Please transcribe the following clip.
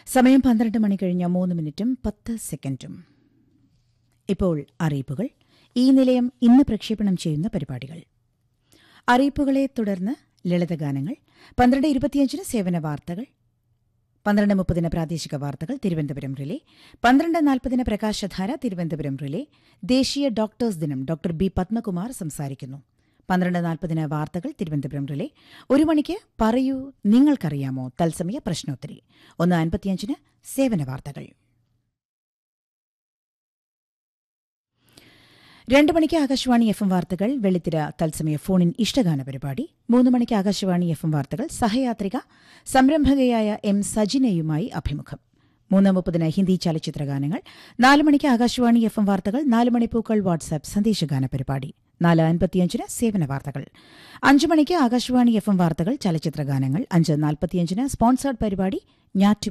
സമയം പന്ത്രണ്ട് മണി കഴിഞ്ഞ മൂന്ന് മിനിറ്റും പത്ത് സെക്കൻഡും ഇപ്പോൾ അറിയിപ്പുകൾ ഈ നിലയം ഇന്ന് പ്രക്ഷേപണം ചെയ്യുന്ന പരിപാടികൾ അറിയിപ്പുകളെ തുടർന്ന് ലളിതഗാനങ്ങൾ പന്ത്രണ്ട് ഇരുപത്തിയഞ്ചിന് സേവന വാർത്തകൾ പന്ത്രണ്ട് മുപ്പതിന് പ്രാദേശിക വാർത്തകൾ തിരുവനന്തപുരം റിലേ പന്ത്രണ്ട് നാൽപ്പതിന് പ്രകാശധാര തിരുവനന്തപുരം റിലേ ദേശീയ ഡോക്ടേഴ്സ് ദിനം ഡോക്ടർ ബി പത്മകുമാർ സംസാരിക്കുന്നു പന്ത്രണ്ട് നാൽപ്പതിന് വാർത്തകൾ തിരുവനന്തപുരം റിലേ ഒരു മണിക്ക് പറയൂ നിങ്ങൾക്കറിയാമോ തത്സമയ പ്രശ്നോത്തരി ഒന്ന് അൻപത്തിയഞ്ചിന് സേവന വാർത്തകൾ രണ്ട് മണിക്ക് ആകാശവാണി എഫ് എം വാർത്തകൾ വെള്ളിത്തിര തത്സമയ ഫോണിൻ ഇഷ്ടഗാന പരിപാടി മൂന്ന് മണിക്ക് ആകാശവാണി എഫ് എം വാർത്തകൾ സഹയാത്രിക സംരംഭകയായ എം സജിനയുമായി അഭിമുഖം മൂന്ന് മുപ്പതിന് ഹിന്ദി ചലച്ചിത്ര ഗാനങ്ങൾ നാല് മണിക്ക് ആകാശവാണി എഫ് എം വാർത്തകൾ നാല് മണിപ്പൂക്കൾ വാട്സാപ്പ് സന്ദേശഗാന പരിപാടി നാല് അൻപത്തിയഞ്ചിന് സേവന വാർത്തകൾ അഞ്ച് മണിക്ക് ആകാശവാണി എഫ് എം വാർത്തകൾ ചലച്ചിത്ര ഗാനങ്ങൾ അഞ്ച് നാൽപ്പത്തിയഞ്ചിന് സ്പോൺസേർഡ് പരിപാടി ഞാറ്റു